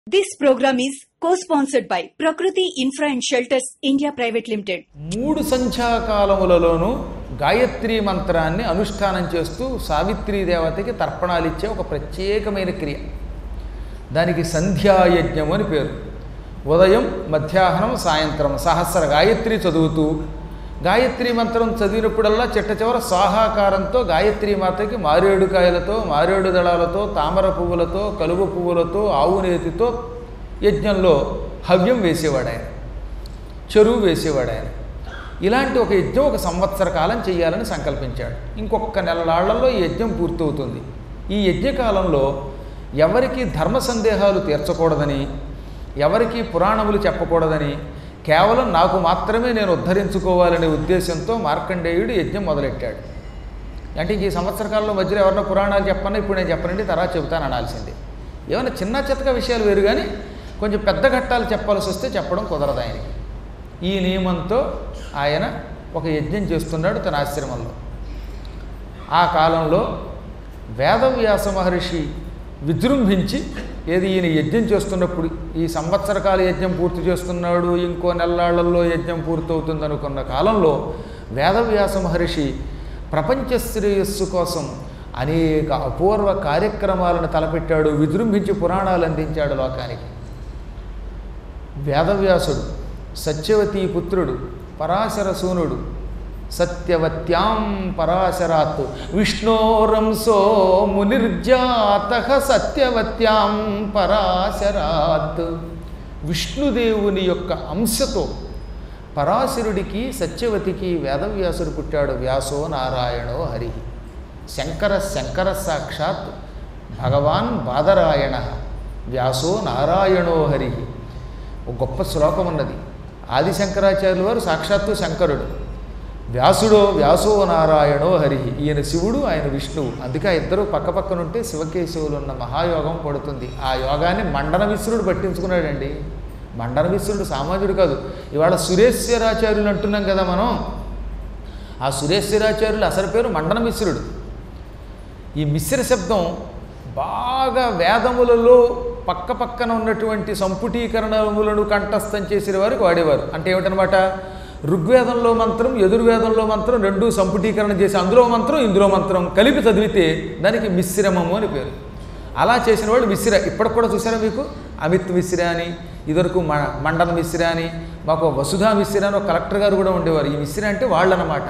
This program is co-sponsored by Prakriti Infra and Shelters India Private Limited. మూడు సంధ్యాకాలములలోనూ గాయత్రి మంత్రాన్ని అనుష్ఠానం చేస్తూ సావిత్రీ దేవతకి తర్పణాలు ఇచ్చే ఒక ప్రత్యేకమైన క్రియ దానికి సంధ్యాయజ్ఞం అని పేరు ఉదయం మధ్యాహ్నం సాయంత్రం సహస్ర గాయత్రి చదువుతూ గాయత్రి మంత్రం చదివినప్పుడల్లా చిట్ట చివర స్వాహాకారంతో గాయత్రి మాతకి మారేడుకాయలతో మారేడు దళాలతో తామర పువ్వులతో కలువ పువ్వులతో ఆవు నేతితో యజ్ఞంలో హవ్యం వేసేవాడు ఆయన చెరువు వేసేవాడు ఆయన ఇలాంటి ఒక యజ్ఞం ఒక సంవత్సర కాలం చేయాలని సంకల్పించాడు ఇంకొక నెలలాళ్లలో ఈ యజ్ఞం పూర్తవుతుంది ఈ యజ్ఞకాలంలో ఎవరికి ధర్మ సందేహాలు తీర్చకూడదని ఎవరికి పురాణములు చెప్పకూడదని కేవలం నాకు మాత్రమే నేను ఉద్ధరించుకోవాలనే ఉద్దేశంతో మార్కండేయుడు యజ్ఞం మొదలెట్టాడు అంటే ఇంక ఈ సంవత్సర కాలంలో మధ్యలో ఎవరన్నా పురాణాలు చెప్పన్నా ఇప్పుడు నేను చెప్పనండి తర్వాత చెబుతాను అనాల్సిందే ఏమైనా చిన్న చితక విషయాలు వేరు కానీ కొంచెం పెద్ద ఘట్టాలు చెప్పాల్సి వస్తే చెప్పడం కుదరదు ఆయనకి ఈ నియమంతో ఆయన ఒక యజ్ఞం చేస్తున్నాడు తన ఆశ్రమంలో ఆ కాలంలో వేదవ్యాస మహర్షి విజృంభించి ఏది ఈయన యజ్ఞం చేస్తున్నప్పుడు ఈ సంవత్సర కాల యజ్ఞం పూర్తి చేస్తున్నాడు ఇంకో నెల్లాళ్లలో యజ్ఞం పూర్తవుతుంది అనుకున్న కాలంలో వేదవ్యాస మహర్షి ప్రపంచ శ్రేయస్సు కోసం అనేక అపూర్వ కార్యక్రమాలను తలపెట్టాడు విజృంభించి పురాణాలు అందించాడు లోకానికి వేదవ్యాసుడు సత్యవతీ పుత్రుడు పరాశర సూనుడు సత్యవత్యాం పరాశరాత్ విష్ణోరంసో మునిర్జాత సత్యవత్యాం పరాశరాత్ విష్ణుదేవుని యొక్క అంశతో పరాశరుడికి సత్యవతికి వేదవ్యాసుడు పుట్టాడు వ్యాసో నారాయణో హరి శంకర శంకర సాక్షాత్ భగవాన్ బాదరాయణ వ్యాసో నారాయణో హరి ఒక గొప్ప శ్లోకం ఉన్నది ఆది శంకరాచార్యుల వారు సాక్షాత్తు శంకరుడు వ్యాసుడో వ్యాసో నారాయణో హరి ఈయన శివుడు ఆయన విష్ణువు అందుకే ఆ ఇద్దరు పక్కపక్కనుంటే శివకేశవులు ఉన్న మహాయోగం పడుతుంది ఆ యోగాన్ని మండన మిశ్రుడు పట్టించుకున్నాడండి మండన మిశ్రుడు సామాన్యుడు కాదు ఇవాళ సురేశ్వరాచార్యులు అంటున్నాం కదా మనం ఆ సురేశ్వరాచార్యులు అసలు పేరు మండన మిశ్రుడు ఈ మిశ్ర శబ్దం బాగా వేదములలో పక్క పక్కన ఉన్నటువంటి సంపుటీకరణములను కంఠస్థం చేసిన వారికి వాడేవారు అంటే ఏమిటనమాట ఋగ్వేదంలో మంత్రం యజుర్వేదంలో మంత్రం రెండు సంపుటీకరణ చేసి అందులో మంత్రం ఇందులో మంత్రం కలిపి చదివితే దానికి మిశ్రమము అని పేరు అలా చేసిన వాళ్ళు మిశ్ర ఇప్పటికి కూడా చూసారా మీకు అమిత్ మిశ్ర అని ఇదివరకు మ మండన మిశ్ర అని మాకు వసుధా మిశ్ర అని ఒక కలెక్టర్ గారు కూడా ఉండేవారు ఈ మిశ్ర అంటే వాళ్ళనమాట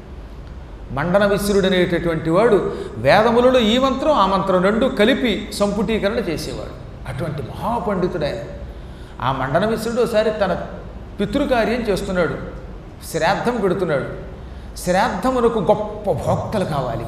మండన మిశ్రుడు అనేటటువంటి వాడు వేదములలో ఈ మంత్రం ఆ మంత్రం రెండు కలిపి సంపుటీకరణ చేసేవాడు అటువంటి మహాపండితుడు ఆయన ఆ మండన మిశ్రుడు ఒకసారి తన పితృకార్యం చేస్తున్నాడు శ్రాద్ధం పెడుతున్నాడు శ్రాద్ధమునకు గొప్ప భోక్తలు కావాలి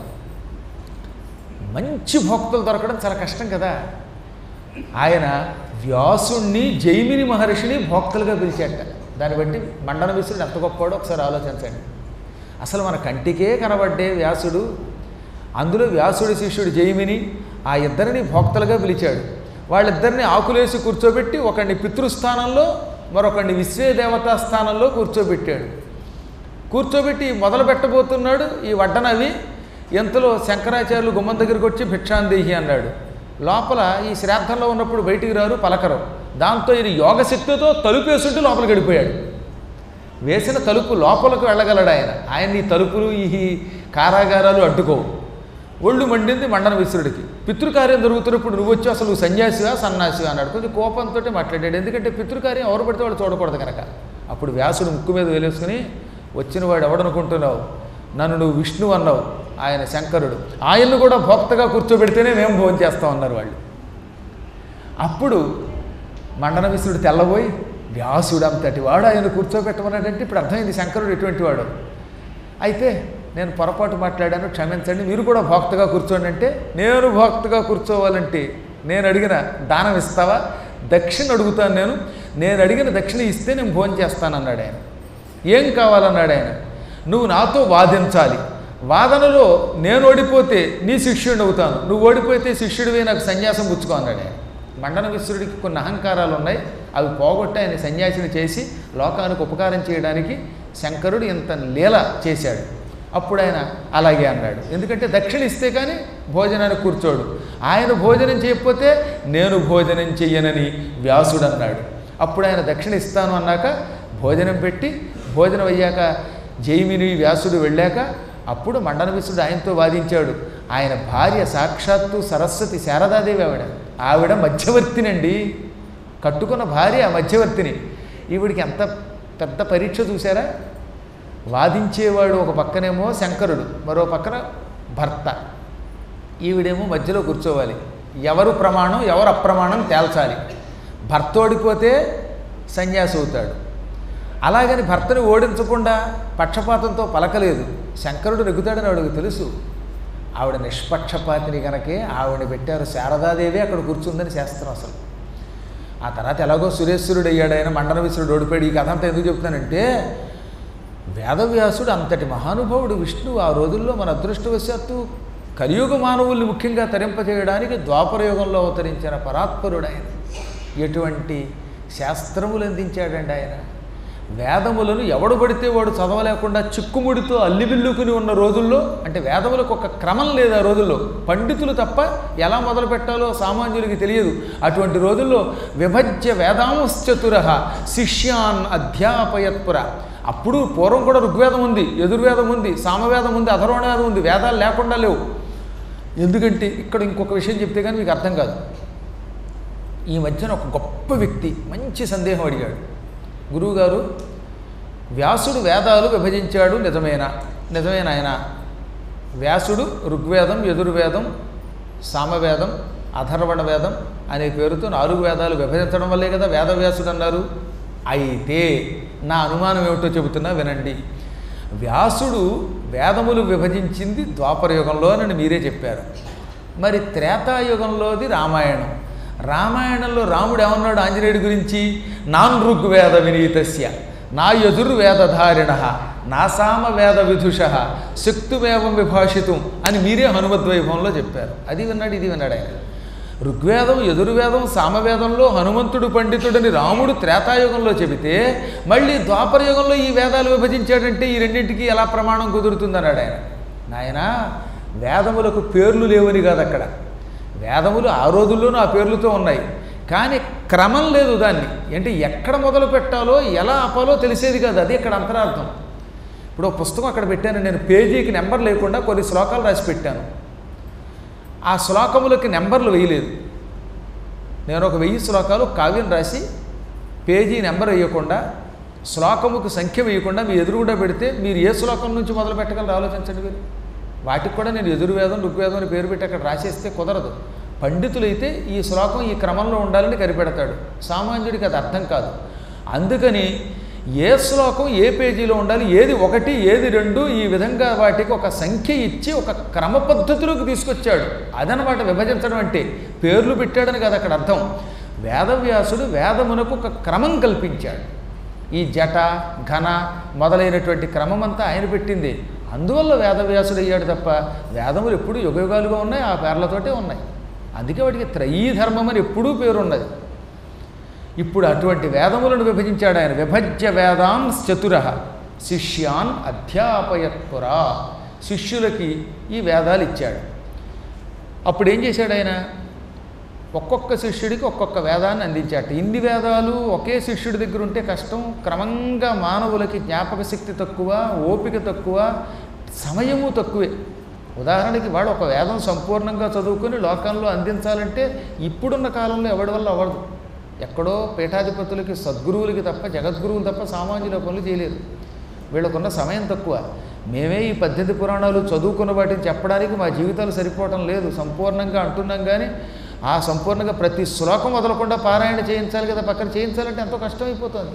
మంచి భోక్తలు దొరకడం చాలా కష్టం కదా ఆయన వ్యాసుణ్ణి జైమిని మహర్షిని భోక్తలుగా పిలిచాట దాన్ని బట్టి మండన మిశ్రుడు ఎంత గొప్పవాడో ఒకసారి ఆలోచించండి అసలు మన కంటికే కనబడ్డే వ్యాసుడు అందులో వ్యాసుడి శిష్యుడు జైమిని ఆ ఇద్దరిని భోక్తలుగా పిలిచాడు వాళ్ళిద్దరిని ఆకులేసి కూర్చోబెట్టి ఒకడిని పితృస్థానంలో మరొకడిని విశ్వే దేవతా స్థానంలో కూర్చోబెట్టాడు కూర్చోబెట్టి మొదలు పెట్టబోతున్నాడు ఈ వడ్డనవి ఎంతలో శంకరాచార్యులు గుమ్మం దగ్గరికి వచ్చి భిక్షాందేహి అన్నాడు లోపల ఈ శ్రాద్ధంలో ఉన్నప్పుడు బయటికి రారు పలకరు దాంతో ఇది యోగశక్తితో తలుపేసుంటూ లోపలికి వెళ్ళిపోయాడు వేసిన తలుపు లోపలకు వెళ్ళగలడు ఆయన ఆయన ఈ తలుపులు ఈ కారాగారాలు అడ్డుకోవు ఒళ్ళు మండింది మండన విశ్రుడికి పితృకార్యం జరుగుతున్నప్పుడు నువ్వు వచ్చి అసలు నువ్వు సన్యాసివా సన్నాసివా అన్నాడు కొంచెం కోపంతో మాట్లాడాడు ఎందుకంటే పితృకార్యం ఎవరు పడితే వాళ్ళు చూడకూడదు కనుక అప్పుడు వ్యాసుడు ముక్కు మీద వేలేసుకుని వచ్చిన వాడు ఎవడనుకుంటున్నావు నన్ను నువ్వు విష్ణు అన్నావు ఆయన శంకరుడు ఆయన్ను కూడా భోక్తగా కూర్చోబెడితేనే మేము భోజనం చేస్తాం అన్నారు వాళ్ళు అప్పుడు మండన విశ్రుడు తెల్లబోయి వ్యాసుడు అంతటి వాడు ఆయన కూర్చోబెట్టమన్నాడంటే ఇప్పుడు అర్థమైంది శంకరుడు ఎటువంటి వాడు అయితే నేను పొరపాటు మాట్లాడాను క్షమించండి మీరు కూడా భోక్తగా కూర్చోండి అంటే నేను భోక్తగా కూర్చోవాలంటే నేను అడిగిన దానం ఇస్తావా దక్షిణ అడుగుతాను నేను నేను అడిగిన దక్షిణ ఇస్తే నేను భోజనం చేస్తానన్నాడు ఆయన ఏం కావాలన్నాడు ఆయన నువ్వు నాతో వాదించాలి వాదనలో నేను ఓడిపోతే నీ శిష్యుడిని అవుతాను నువ్వు ఓడిపోతే శిష్యుడివే నాకు సన్యాసం పుచ్చుకో అన్నాడు ఆయన మండన విశ్రుడికి కొన్ని అహంకారాలు ఉన్నాయి అవి పోగొట్టి ఆయన సన్యాసిని చేసి లోకానికి ఉపకారం చేయడానికి శంకరుడు ఇంత లీల చేశాడు అప్పుడు ఆయన అలాగే అన్నాడు ఎందుకంటే దక్షిణ ఇస్తే కానీ భోజనానికి కూర్చోడు ఆయన భోజనం చేయకపోతే నేను భోజనం చెయ్యనని వ్యాసుడు అన్నాడు అప్పుడు ఆయన దక్షిణ ఇస్తాను అన్నాక భోజనం పెట్టి భోజనం అయ్యాక జైమిని వ్యాసుడు వెళ్ళాక అప్పుడు మండన విసుడు ఆయనతో వాదించాడు ఆయన భార్య సాక్షాత్తు సరస్వతి శారదాదేవి ఆవిడ ఆవిడ మధ్యవర్తినండి కట్టుకున్న భార్య మధ్యవర్తిని ఈవిడికి ఎంత పెద్ద పరీక్ష చూసారా వాదించేవాడు ఒక పక్కనేమో శంకరుడు మరో పక్కన భర్త ఈవిడేమో మధ్యలో కూర్చోవాలి ఎవరు ప్రమాణం ఎవరు అప్రమాణం తేల్చాలి భర్త ఓడిపోతే సన్యాసి అవుతాడు అలాగని భర్తని ఓడించకుండా పక్షపాతంతో పలకలేదు శంకరుడు నెగ్గుతాడని ఆవిడకు తెలుసు ఆవిడ నిష్పక్షపాతిని కనుకే ఆవిడ పెట్టారు శారదాదేవి అక్కడ కూర్చుందని శాస్త్రం అసలు ఆ తర్వాత ఎలాగో సురేశ్వరుడు అయ్యాడు ఆయన మండన విశ్వరుడు ఓడిపోయాడు ఈ కథ అంతా ఎందుకు చెప్తానంటే వేదవ్యాసుడు అంతటి మహానుభావుడు విష్ణువు ఆ రోజుల్లో మన అదృష్టవశాత్తు కలియుగ మానవుల్ని ముఖ్యంగా తరింపజేయడానికి ద్వాపరయుగంలో అవతరించిన పరాత్పరుడు ఆయన ఎటువంటి శాస్త్రములు అందించాడండి ఆయన వేదములను ఎవడు పడితే వాడు చదవలేకుండా చిక్కుముడితో అల్లిబిల్లుకుని ఉన్న రోజుల్లో అంటే వేదములకు ఒక క్రమం లేదు ఆ రోజుల్లో పండితులు తప్ప ఎలా మొదలు పెట్టాలో సామాన్యులకి తెలియదు అటువంటి రోజుల్లో విభజ్య వేదాంశ్చతుర శిష్యాన్ అధ్యాపయత్పుర అప్పుడు పూర్వం కూడా ఋగ్వేదం ఉంది యజుర్వేదం ఉంది సామవేదం ఉంది అధర్వణవేదం ఉంది వేదాలు లేకుండా లేవు ఎందుకంటే ఇక్కడ ఇంకొక విషయం చెప్తే కానీ మీకు అర్థం కాదు ఈ మధ్యన ఒక గొప్ప వ్యక్తి మంచి సందేహం అడిగాడు గురువుగారు వ్యాసుడు వేదాలు విభజించాడు నిజమేనా నిజమేనా ఆయన వ్యాసుడు ఋగ్వేదం యజుర్వేదం సామవేదం అధర్వణ వేదం అనే పేరుతో నాలుగు వేదాలు విభజించడం వల్లే కదా వేదవ్యాసుడు అన్నారు అయితే నా అనుమానం ఏమిటో చెబుతున్నా వినండి వ్యాసుడు వేదములు విభజించింది ద్వాపరయుగంలోనని మీరే చెప్పారు మరి త్రేతాయుగంలోది రామాయణం రామాయణంలో రాముడు ఏమన్నాడు ఆంజనేయుడి గురించి నాన్ ఋగ్వేద వినీతస్య నా యజుర్వేదధారిణ నా సామ వేద విధుష శక్తుమేవం విభాషితం అని మీరే హనుమద్వైభవంలో చెప్పారు అది విన్నాడు ఇది విన్నాడు ఆయన ఋగ్వేదం యజుర్వేదం సామవేదంలో హనుమంతుడు పండితుడని రాముడు త్రేతాయుగంలో చెబితే మళ్ళీ ద్వాపరయుగంలో ఈ వేదాలు విభజించాడంటే ఈ రెండింటికి ఎలా ప్రమాణం కుదురుతుందన్నాడు ఆయన నాయన వేదములకు పేర్లు లేవని కాదు అక్కడ వేదములు ఆ రోజుల్లోనూ ఆ పేర్లతో ఉన్నాయి కానీ క్రమం లేదు దాన్ని అంటే ఎక్కడ మొదలు పెట్టాలో ఎలా ఆపాలో తెలిసేది కాదు అది ఇక్కడ అంతరార్థం ఇప్పుడు ఒక పుస్తకం అక్కడ పెట్టాను నేను పేజీకి నెంబర్ లేకుండా కొన్ని శ్లోకాలు రాసి పెట్టాను ఆ శ్లోకములకి నెంబర్లు వేయలేదు నేను ఒక వెయ్యి శ్లోకాలు కావ్యం రాసి పేజీ నెంబర్ వేయకుండా శ్లోకముకు సంఖ్య వేయకుండా మీ ఎదురుగుండా పెడితే మీరు ఏ శ్లోకం నుంచి మొదలు పెట్టగలరు ఆలోచించండి మీరు వాటికి కూడా నేను ఎదుర్వేదం ఋగ్వేదం అని పేరు పెట్టి అక్కడ రాసేస్తే కుదరదు పండితులైతే ఈ శ్లోకం ఈ క్రమంలో ఉండాలని కనిపెడతాడు సామాన్యుడికి అది అర్థం కాదు అందుకని ఏ శ్లోకం ఏ పేజీలో ఉండాలి ఏది ఒకటి ఏది రెండు ఈ విధంగా వాటికి ఒక సంఖ్య ఇచ్చి ఒక క్రమ పద్ధతిలోకి తీసుకొచ్చాడు అదనమాట విభజించడం అంటే పేర్లు పెట్టాడని కాదు అక్కడ అర్థం వేదవ్యాసుడు వేదమునకు ఒక క్రమం కల్పించాడు ఈ జట ఘన మొదలైనటువంటి క్రమం అంతా ఆయన పెట్టింది అందువల్ల వేదవ్యాసుడు అయ్యాడు తప్ప వేదములు ఎప్పుడు యుగయుగాలుగా ఉన్నాయి ఆ పేర్లతోటే ఉన్నాయి అందుకే వాటికి త్రయీ ధర్మం అని ఎప్పుడూ పేరున్నది ఇప్పుడు అటువంటి వేదములను విభజించాడు ఆయన విభజ్య వేదాన్ చతుర శిష్యాన్ అధ్యాపయత్పురా శిష్యులకి ఈ వేదాలు ఇచ్చాడు అప్పుడు ఏం చేశాడు ఆయన ఒక్కొక్క శిష్యుడికి ఒక్కొక్క వేదాన్ని అందించాట ఇన్ని వేదాలు ఒకే శిష్యుడి దగ్గర ఉంటే కష్టం క్రమంగా మానవులకి జ్ఞాపక శక్తి తక్కువ ఓపిక తక్కువ సమయము తక్కువే ఉదాహరణకి వాడు ఒక వేదం సంపూర్ణంగా చదువుకొని లోకంలో అందించాలంటే ఇప్పుడున్న కాలంలో ఎవడి వల్ల అవ్వదు ఎక్కడో పీఠాధిపతులకి సద్గురువులకి తప్ప జగద్గురువులు తప్ప సామాన్యుల పనులు చేయలేరు వీళ్ళకున్న సమయం తక్కువ మేమే ఈ పద్దెనిమిది పురాణాలు చదువుకున్న వాటిని చెప్పడానికి మా జీవితాలు సరిపోవటం లేదు సంపూర్ణంగా అంటున్నాం కానీ ఆ సంపూర్ణంగా ప్రతి శ్లోకం వదలకుండా పారాయణ చేయించాలి కదా పక్కన చేయించాలంటే ఎంతో కష్టమైపోతుంది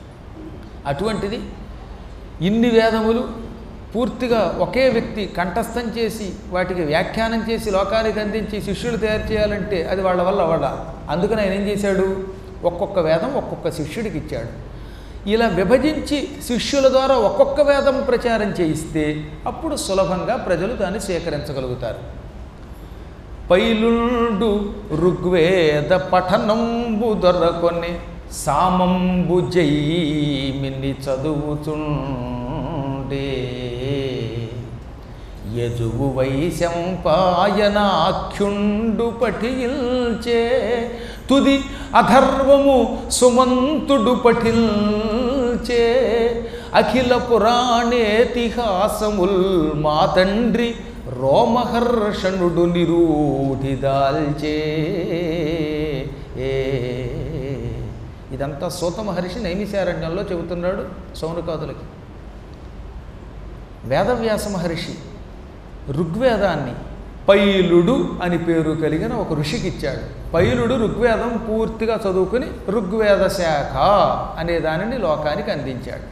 అటువంటిది ఇన్ని వేదములు పూర్తిగా ఒకే వ్యక్తి కంఠస్థం చేసి వాటికి వ్యాఖ్యానం చేసి లోకానికి అందించి శిష్యులు తయారు చేయాలంటే అది వాళ్ళ వల్ల అవ్వడ అందుకని ఆయన ఏం చేశాడు ఒక్కొక్క వేదం ఒక్కొక్క శిష్యుడికి ఇచ్చాడు ఇలా విభజించి శిష్యుల ద్వారా ఒక్కొక్క వేదం ప్రచారం చేయిస్తే అప్పుడు సులభంగా ప్రజలు దాన్ని స్వీకరించగలుగుతారు పైలుండు ఋగ్వేద పఠనంబు దొరకొని సామంబు జైమిని చదువుతుండే యజువు వైశంపాయనాఖ్యుండు పఠిల్చే తుది అధర్వము సుమంతుడు పఠిల్చే అఖిల పురాణేతిహాసముల్ మా తండ్రి రోమహర్షణుడు నిరూఢిదాల్చే ఏ ఇదంతా సూత మహర్షి నైమిశారణ్యంలో చెబుతున్నాడు సౌనకాదులకి వేదవ్యాస మహర్షి ఋగ్వేదాన్ని పైలుడు అని పేరు కలిగిన ఒక ఋషికి ఇచ్చాడు పైలుడు ఋగ్వేదం పూర్తిగా చదువుకుని ఋగ్వేద శాఖ అనే దానిని లోకానికి అందించాడు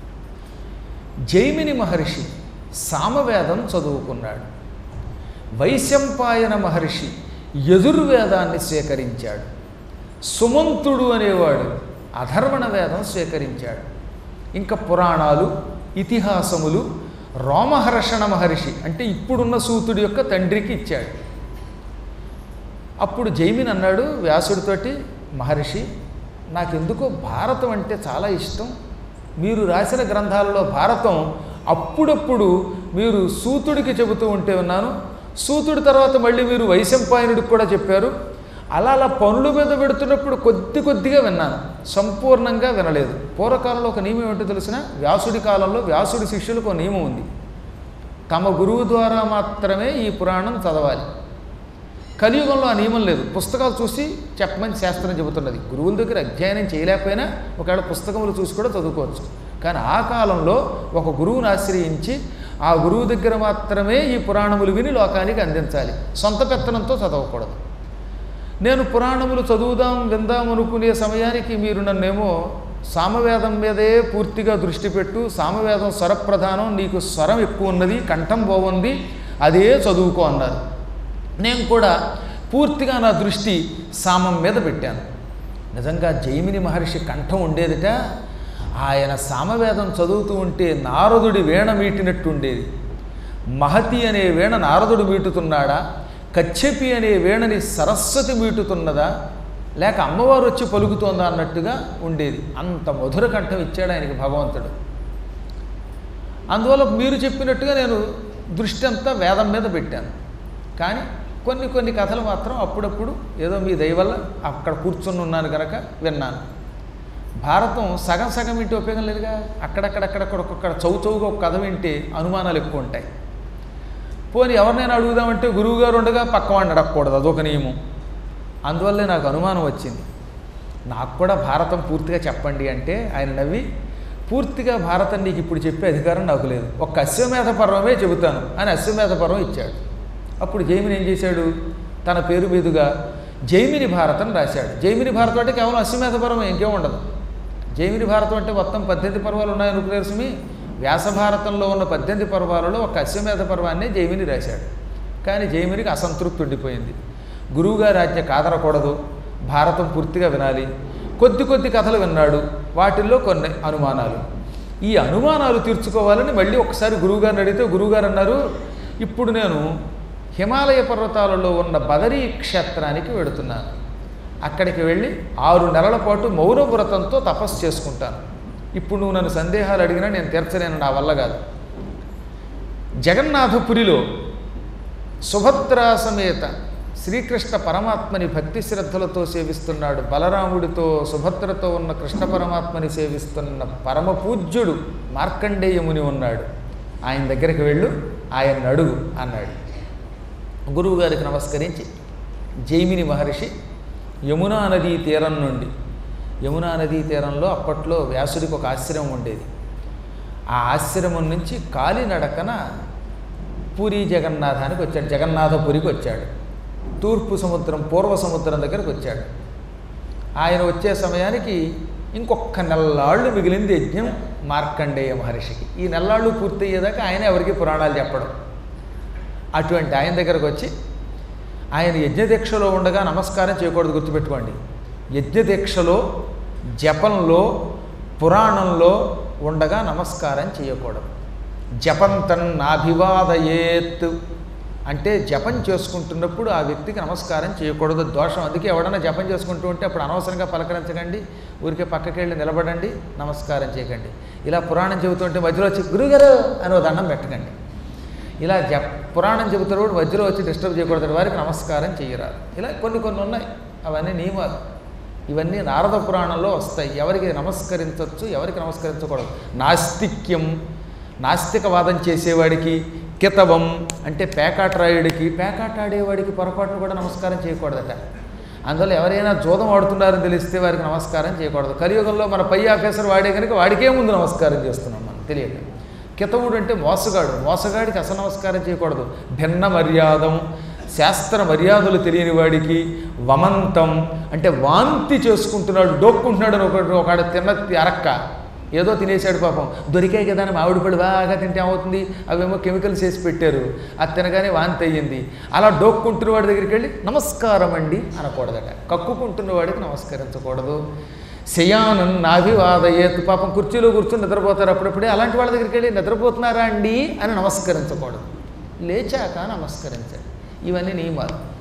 జైమిని మహర్షి సామవేదం చదువుకున్నాడు వైశంపాయన మహర్షి యజుర్వేదాన్ని స్వీకరించాడు సుమంతుడు అనేవాడు అధర్వణ వేదం స్వీకరించాడు ఇంకా పురాణాలు ఇతిహాసములు రోమహర్షణ మహర్షి అంటే ఇప్పుడున్న సూతుడి యొక్క తండ్రికి ఇచ్చాడు అప్పుడు జైమిన్ అన్నాడు వ్యాసుడితోటి మహర్షి నాకెందుకో భారతం అంటే చాలా ఇష్టం మీరు రాసిన గ్రంథాలలో భారతం అప్పుడప్పుడు మీరు సూతుడికి చెబుతూ ఉంటే ఉన్నాను సూతుడి తర్వాత మళ్ళీ మీరు వైశంపాయనుడికి కూడా చెప్పారు అలా అలా పనుల మీద పెడుతున్నప్పుడు కొద్ది కొద్దిగా విన్నాను సంపూర్ణంగా వినలేదు పూర్వకాలంలో ఒక నియమం ఏంటో తెలిసిన వ్యాసుడి కాలంలో వ్యాసుడి శిష్యులకు ఒక నియమం ఉంది తమ గురువు ద్వారా మాత్రమే ఈ పురాణం చదవాలి కలియుగంలో ఆ నియమం లేదు పుస్తకాలు చూసి చెప్పమని శాస్త్రం చెబుతున్నది గురువుల దగ్గర అధ్యయనం చేయలేకపోయినా ఒకవేళ పుస్తకములు చూసి కూడా చదువుకోవచ్చు కానీ ఆ కాలంలో ఒక గురువుని ఆశ్రయించి ఆ గురువు దగ్గర మాత్రమే ఈ పురాణములు విని లోకానికి అందించాలి సొంత పెత్తనంతో చదవకూడదు నేను పురాణములు చదువుదాం విందాం అనుకునే సమయానికి మీరు నన్నేమో సామవేదం మీదే పూర్తిగా దృష్టి పెట్టు సామవేదం స్వరప్రధానం నీకు స్వరం ఎక్కువ ఉన్నది కంఠం బాగుంది అదే చదువుకో అన్నారు నేను కూడా పూర్తిగా నా దృష్టి సామం మీద పెట్టాను నిజంగా జైమిని మహర్షి కంఠం ఉండేదిట ఆయన సామవేదం చదువుతూ ఉంటే నారదుడి వీణ మీటినట్టు ఉండేది మహతి అనే వీణ నారదుడు మీటుతున్నాడా కచ్చెపి అనే వీణని సరస్వతి మీటుతున్నదా లేక అమ్మవారు వచ్చి పలుకుతోందా అన్నట్టుగా ఉండేది అంత మధుర కంఠం ఇచ్చాడు ఆయనకి భగవంతుడు అందువల్ల మీరు చెప్పినట్టుగా నేను దృష్టి అంతా వేదం మీద పెట్టాను కానీ కొన్ని కొన్ని కథలు మాత్రం అప్పుడప్పుడు ఏదో మీ దయ వల్ల అక్కడ కూర్చుని ఉన్నాను కనుక విన్నాను భారతం సగం సగం వింటే ఉపయోగం లేదుగా అక్కడక్కడక్కడక్కడ ఒక్కొక్కడ చౌ చౌగా ఒక కథ వింటే అనుమానాలు ఎక్కువ ఉంటాయి పోనీ ఎవరినైనా అడుగుదామంటే గురువుగారు ఉండగా పక్కవాడిని అడగకూడదు అదొక నియమం అందువల్లే నాకు అనుమానం వచ్చింది నాకు కూడా భారతం పూర్తిగా చెప్పండి అంటే ఆయన నవ్వి పూర్తిగా భారతం నీకు ఇప్పుడు చెప్పే అధికారం నాకు లేదు ఒక్క అశ్వమేధ పర్వమే చెబుతాను అని అశ్వమేధ పర్వం ఇచ్చాడు అప్పుడు జైమిని ఏం చేశాడు తన పేరు మీదుగా జైమిని భారతం రాశాడు జైమిని భారతం అంటే కేవలం అశ్వమేధ పర్వం ఇంకేం ఉండదు జైమిని భారతం అంటే మొత్తం పద్దెనిమిది పర్వాలు ఉన్నాయనుకునేరు సుమి వ్యాస భారతంలో ఉన్న పద్దెనిమిది పర్వాలలో ఒక అశ్వమేధ పర్వాన్ని జైమిని రాశాడు కానీ జైమినికి అసంతృప్తి ఉండిపోయింది గురువుగారి ఆజ్ఞ కాదరకూడదు భారతం పూర్తిగా వినాలి కొద్ది కొద్ది కథలు విన్నాడు వాటిల్లో కొన్ని అనుమానాలు ఈ అనుమానాలు తీర్చుకోవాలని మళ్ళీ ఒకసారి గురువుగారిని అడిగితే గురువుగారు అన్నారు ఇప్పుడు నేను హిమాలయ పర్వతాలలో ఉన్న బదరీ క్షేత్రానికి వెడుతున్నాను అక్కడికి వెళ్ళి ఆరు నెలల పాటు మౌన వ్రతంతో తపస్సు చేసుకుంటాను ఇప్పుడు నువ్వు నన్ను సందేహాలు అడిగినా నేను తీర్చలేను నా వల్ల కాదు జగన్నాథపురిలో సుభద్రా సమేత శ్రీకృష్ణ పరమాత్మని భక్తి శ్రద్ధలతో సేవిస్తున్నాడు బలరాముడితో సుభద్రతో ఉన్న కృష్ణ పరమాత్మని సేవిస్తున్న పరమ పూజ్యుడు మార్కండేయముని ఉన్నాడు ఆయన దగ్గరికి వెళ్ళు ఆయన అడుగు అన్నాడు గురువుగారికి నమస్కరించి జైమిని మహర్షి యమునా నదీ తీరం నుండి యమునా నదీ తీరంలో అప్పట్లో వ్యాసుడికి ఒక ఆశ్రమం ఉండేది ఆ ఆశ్రమం నుంచి కాలినడకన పూరి జగన్నాథానికి వచ్చాడు జగన్నాథపురికి వచ్చాడు తూర్పు సముద్రం పూర్వ సముద్రం దగ్గరకు వచ్చాడు ఆయన వచ్చే సమయానికి ఇంకొక నెల్లాళ్ళు మిగిలింది యజ్ఞం మార్కండేయ మహర్షికి ఈ నెల్లాళ్ళు పూర్తయ్యేదాకా ఆయన ఎవరికి పురాణాలు చెప్పడం అటువంటి ఆయన దగ్గరకు వచ్చి ఆయన యజ్ఞదీక్షలో ఉండగా నమస్కారం చేయకూడదు గుర్తుపెట్టుకోండి యజ్ఞదీక్షలో జపంలో పురాణంలో ఉండగా నమస్కారం చేయకూడదు జపంతన్ నాభివాదయేత్ అంటే జపం చేసుకుంటున్నప్పుడు ఆ వ్యక్తికి నమస్కారం చేయకూడదు దోషం అందుకే ఎవడన్నా జపం చేసుకుంటూ ఉంటే అప్పుడు అనవసరంగా పలకరించకండి ఊరికే పక్కకి వెళ్ళి నిలబడండి నమస్కారం చేయకండి ఇలా పురాణం చెబుతుంటే మధ్యలో వచ్చి గురుగారు అని ఓ దండం పెట్టకండి ఇలా జప్ పురాణం చెబుతారు కూడా మధ్యలో వచ్చి డిస్టర్బ్ చేయకూడదు వారికి నమస్కారం చేయరాదు ఇలా కొన్ని కొన్ని ఉన్నాయి అవన్నీ నియమాలు ఇవన్నీ నారద పురాణంలో వస్తాయి ఎవరికి నమస్కరించవచ్చు ఎవరికి నమస్కరించకూడదు నాస్తిక్యం నాస్తికవాదం చేసేవాడికి కితవం అంటే పేకాటరాయుడికి పేకాట ఆడేవాడికి పొరపాటును కూడా నమస్కారం చేయకూడదట అందువల్ల ఎవరైనా జూదం ఆడుతున్నారని తెలిస్తే వారికి నమస్కారం చేయకూడదు కలియుగంలో మన పై ఆఫీసర్ వాడే కనుక వాడికే ముందు నమస్కారం చేస్తున్నాం మనం తెలియక కితవుడు అంటే మోసగాడు మోసగాడికి అసలు నమస్కారం చేయకూడదు భిన్న మర్యాదం శాస్త్ర మర్యాదలు తెలియని వాడికి వమంతం అంటే వాంతి చేసుకుంటున్నాడు డోక్కుంటున్నాడు అని ఒకడు ఒకడు తిన్న అరక్క ఏదో తినేశాడు పాపం దొరికాయి కదా అని మామిడి పళ్ళు బాగా తింటే ఏమవుతుంది అవేమో కెమికల్స్ వేసి పెట్టారు అది తినగానే వాంతి అయ్యింది అలా డోక్కుంటున్న వాడి దగ్గరికి వెళ్ళి నమస్కారం అండి అనకూడదట కక్కుకుంటున్న వాడికి నమస్కరించకూడదు శయానం నాభివాదయేత్ పాపం కుర్చీలో కూర్చొని నిద్రపోతారు అప్పుడప్పుడే అలాంటి వాళ్ళ దగ్గరికి వెళ్ళి నిద్రపోతున్నారా అండి అని నమస్కరించకూడదు లేచాక నమస్కరించాలి ఇవన్నీ నియమాలు